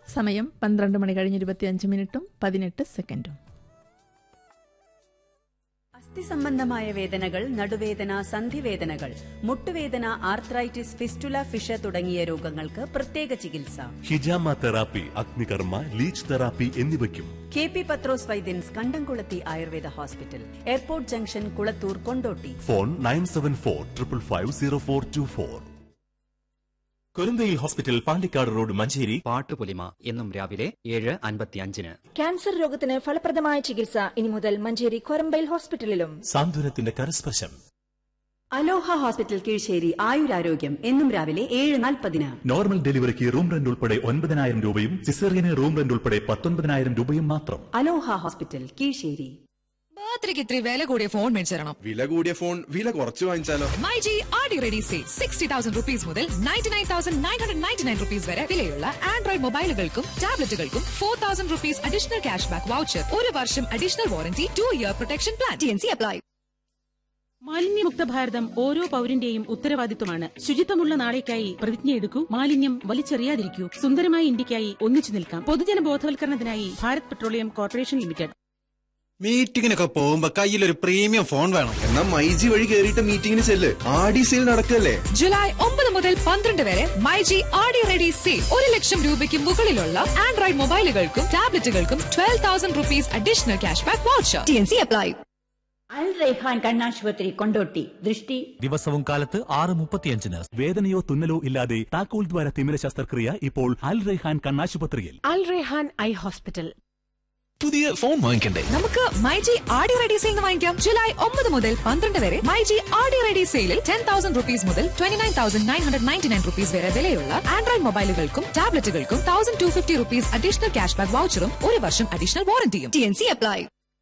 സമയം പന്ത്രണ്ട് മണി കഴിഞ്ഞ് ഇരുപത്തിയഞ്ച് മിനിറ്റും പതിനെട്ട് സെക്കൻഡും അസ്ഥി സംബന്ധമായ വേദനകൾ നടുവേദന സന്ധിവേദനകൾ മുട്ടുവേദന ആർത്രൈറ്റിസ് ഫിസ്റ്റുല ഫിഷ തുടങ്ങിയ രോഗങ്ങൾക്ക് പ്രത്യേക ചികിത്സ ഹിജാമ തെറാപ്പി അഗ്നികർമ്മ ലീച്ച് തെറാപ്പി എന്നിവയ്ക്കും കെ പി പത്രോസ് വൈദ്യൻസ് കണ്ടംകുളത്തി Ayurveda hospital airport junction Kulathur Kondotty phone nine seven four triple five zero four two four കുരുന്തയിൽ ഹോസ്പിറ്റൽ പാണ്ടിക്കാട് റോഡ് മഞ്ചേരി പാട്ടുപൊലിമ എന്നും രാവിലെ ഏഴ് അൻപത്തിയഞ്ചിന് ക്യാൻസർ രോഗത്തിന് ഫലപ്രദമായ ചികിത്സ ഇനി മുതൽ മഞ്ചേരി കൊരമ്പയിൽ ഹോസ്പിറ്റലിലും സാന്ത്വനത്തിന്റെ കരസ്പർശം അലോഹ ഹോസ്പിറ്റൽ കീഴ്ശ്ശേരി ആയുരാരോഗ്യം എന്നും രാവിലെ ഏഴ് നാൽപ്പതിന് നോർമൽ ഡെലിവറിക്ക് റൂം റെന്റ് ഉൾപ്പെടെ ഒൻപതിനായിരം രൂപയും സിസേറിയന് റൂം റെന്റ് ഉൾപ്പെടെ പത്തൊൻപതിനായിരം രൂപയും മാത്രം അലോഹ ഹോസ്പിറ്റൽ കീഴ്ശ്ശേരി ബർത്ത്ഡേക്ക് ഇത്തിരി വില കൂടിയ ഫോൺ മേടിച്ചു തരണം വില കൂടിയ ഫോൺ വില കുറച്ച് വാങ്ങിച്ചാലോ my G R D ready say sixty thousand rupees മുതൽ ninety nine thousand nine hundred ninety nine rupees വരെ വിലയുള്ള ആൻഡ്രോയിഡ് മൊബൈലുകൾക്കും ടാബ്ലറ്റുകൾക്കും four thousand rupees additional cash back voucher ഒരു വർഷം additional warranty two year protection plan T N C apply മാലിന്യമുക്ത ഭാരതം ഓരോ പൗരന്റെയും ഉത്തരവാദിത്വമാണ് ശുചിത്വമുള്ള നാളേക്കായി പ്രതിജ്ഞയെടുക്കൂ മാലിന്യം വലിച്ചെറിയാതിരിക്കൂ സുന്ദരമായ ഇന്ത്യക്കായി ഒന്നിച്ചു നിൽക്കാം പൊതുജന ബോധവൽക്കരണത്തിനായി ഭാരത് പെട്രോളിയം കോർപ്പറേഷൻ ലിമിറ്റഡ് മീറ്റിങ്ങിനൊക്കെ പോകുമ്പോ കയ്യിലൊരു പ്രീമിയം ഫോൺ വേണം എന്നാ മൈജി വഴി കേറിയിട്ട് മീറ്റിംഗിന് ചെല്ല് ആടി സെയിൽ നടക്കല്ലേ ജൂലൈ ഒമ്പത് മുതൽ പന്ത്രണ്ട് വരെ my G R D ready say ഒരു ലക്ഷം രൂപയ്ക്ക് മുകളിലുള്ള ആൻഡ്രോയിഡ് മൊബൈലുകൾക്കും ടാബ്ലറ്റുകൾക്കും twelve thousand rupees additional cash back voucher T N C apply Al Raihan കണ്ണാശുപത്രി കൊണ്ടോട്ടി ദൃഷ്ടി ദിവസവും കാലത്ത് ആറ് മുപ്പത്തിയഞ്ചിന് വേദനയോ തുന്നലോ ഇല്ലാതെ താക്കോൽ ദ്വാര തിമിര ശസ്ത്രക്രിയ ഇപ്പോൾ അൽ റെഹാൻ കണ്ണാശുപത്രിയിൽ അൽ റെഹാൻ ഐ ഹോസ്പിറ്റൽ പുതിയ ഫോൺ വാങ്ങിക്കണ്ടേ നമുക്ക് my G R D ready sale വാങ്ങിക്കാം ജൂലൈ ഒമ്പത് മുതൽ പന്ത്രണ്ട് വരെ my G R D ready സെയിലിൽ ടെൻ തൗസൻഡ് റുപ്പീസ് മുതൽ twenty nine thousand nine hundred ninety nine rupees വരെ വിലയുള്ള ആൻഡ്രോയിഡ് മൊബൈലുകൾക്കും ടാബ്ലറ്റുകൾക്കും thousand two fifty rupees additional cash back വൗച്ചറും ഒരു വർഷം അഡീഷണൽ വാറന്റിയും ടി എൻ സി അപ്ലൈ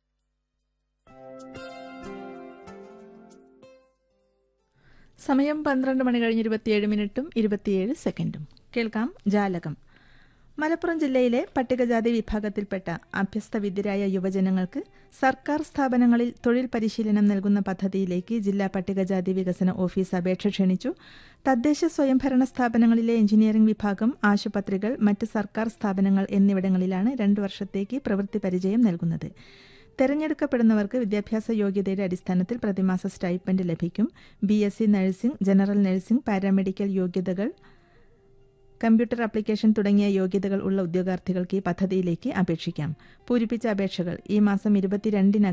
സമയം പന്ത്രണ്ട് മണി കഴിഞ്ഞ് ഇരുപത്തിയേഴ് മിനിറ്റും ഇരുപത്തിയേഴ് സെക്കൻഡും കേൾക്കാം ജാലകം മലപ്പുറം ജില്ലയിലെ പട്ടികജാതി വിഭാഗത്തിൽപ്പെട്ട അഭ്യസ്തവിദ്യരായ യുവജനങ്ങൾക്ക് സർക്കാർ സ്ഥാപനങ്ങളിൽ തൊഴിൽ പരിശീലനം നൽകുന്ന പദ്ധതിയിലേക്ക് ജില്ലാ പട്ടികജാതി വികസന ഓഫീസ് അപേക്ഷ ക്ഷണിച്ചു തദ്ദേശ സ്വയംഭരണ സ്ഥാപനങ്ങളിലെ എഞ്ചിനീയറിംഗ് വിഭാഗം ആശുപത്രികൾ മറ്റ് സർക്കാർ സ്ഥാപനങ്ങൾ എന്നിവിടങ്ങളിലാണ് രണ്ടു വർഷത്തേക്ക് പ്രവൃത്തി പരിചയം നൽകുന്നത് തെരഞ്ഞെടുക്കപ്പെടുന്നവർക്ക് വിദ്യാഭ്യാസ യോഗ്യതയുടെ അടിസ്ഥാനത്തിൽ പ്രതിമാസ സ്റ്റൈപ്പൻഡ് ലഭിക്കും B S C nursing general nursing paramedical യോഗ്യതകൾ കമ്പ്യൂട്ടർ ആപ്ലിക്കേഷൻ തുടങ്ങിയ യോഗ്യതകൾ ഉള്ള ഉദ്യോഗാർത്ഥികൾക്ക് ഈ പദ്ധതിയിലേക്ക് അപേക്ഷിക്കാം പൂരിപ്പിച്ച അപേക്ഷകൾ ഈ മാസം ഇരുപത്തിരണ്ടിനകം